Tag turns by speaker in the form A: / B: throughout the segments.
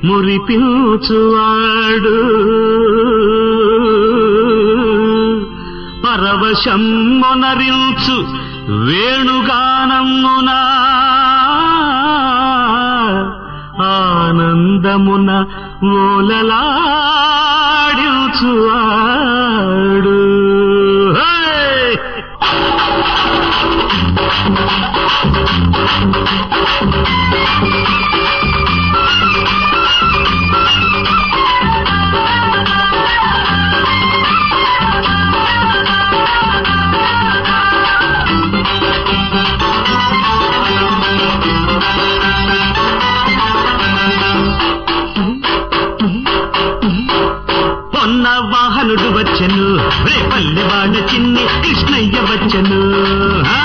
A: మురిపించువాడు పరవశం మొనరించు వేణుగానమ్మునా ఆనందమున ఓలలాడించువాడు హే! పొన్న వాహనుడు వచ్చెను రేపల్లె వాడ చిన్ని కృష్ణయ్య వచ్చెను ఆ!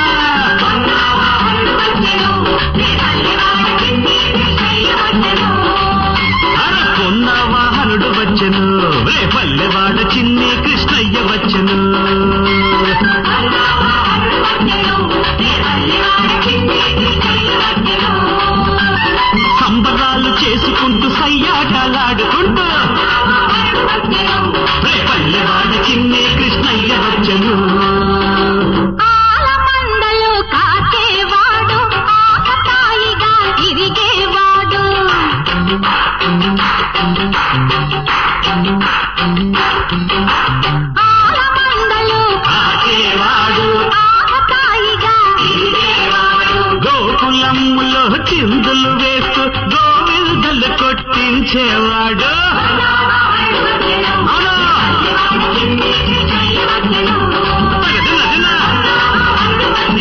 A: అర పొన్న వాహనుడు వచ్చెను రేపల్లె వాడ చిన్ని కృష్ణయ్య వచ్చెను సంబరాలు చేసుకుంటూ సయ్యాటలాడుకుంటూ రేపల్లె వాడ చిన్ని కృష్ణయ్య వచ్చెను
B: ఆలమందలు కాచేవాడు ఆకతాయిగా తిరిగేవాడు ఆలమందలు
A: కాచేవాడు
B: ఆకతాయిగా తిరిగేవాడు
A: గోకులమ్ములో చిందులు వేస్తూ గోవిందలు కొట్టించేవాడు అవునా? తగదిన, దిన.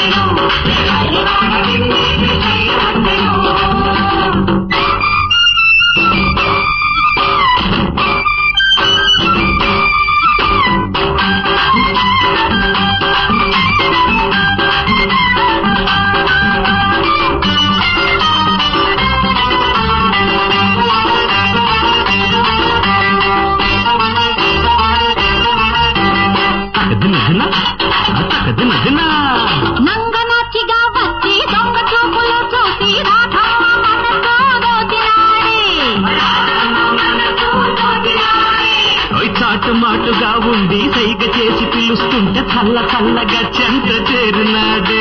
A: తగదిన, దిన. ఆ తగదిన, దిన.
B: నంగనాచిగా వచ్చి దొంగ చూపులు చూసి రాధమ్మ మనసు దోచినాడే
A: ఓయ్ చాటు మాటుగా ఉండి సైగ చేసి పిలుస్తుంటే చల్ల చల్లగా చెంత చేరినాడే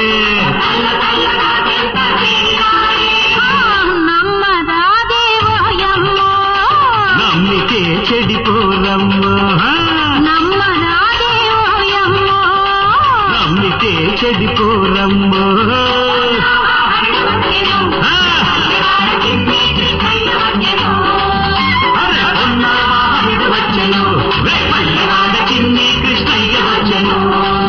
B: నమ్మరాదేవోయమ్మో
A: నమ్మితే చెడిపోరమ్మా
B: నమ్మరాదేవోయమ్మో
A: నమ్మితే చెడిపోరమ్మా ఆ! అరే ఉన్న వాహనుడు వచ్చెను రేపల్లి వాడ చిన్ని కృష్ణయ్య వచ్చెను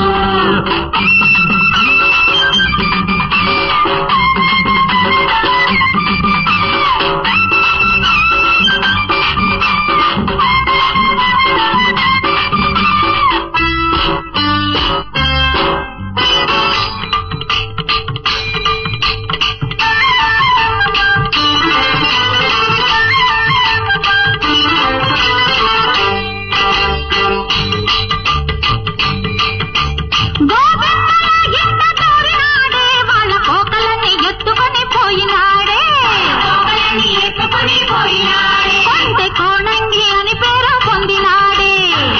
B: గోవిందల ఇంట తోరినాడే వాళ్ళ కోకలని ఎత్తుకొని పోయినాడే కొంటె కోణంగి అని పేరు పొందినాడే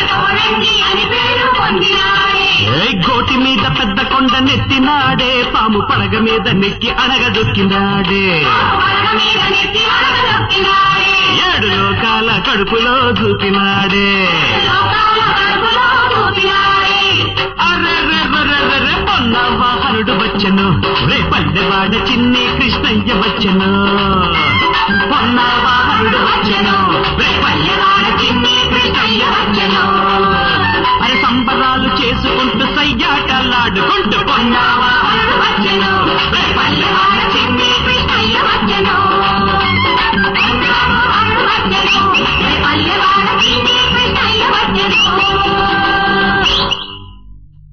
A: ఏయ్ గోటి మీద పెద్ద కొండ నెత్తినాడే పాము పడగ మీద నెక్కి అడగదొక్కినాడే ఏడు లోకాల కడుపులో చూపినాడే అరెరెరెరెరె పొన్న వాహనుడు వచ్చెను రేపల్లె వాడ చిన్ని కృష్ణయ్య వచ్చెను పొన్న వాహనుడు వచ్చెను రేపల్లె వాడ చిన్ని కృష్ణయ్య వచ్చెను అరే సంబరాలు చేసుకుంటూ సయ్యాటలాడుకుంటూ పొన్న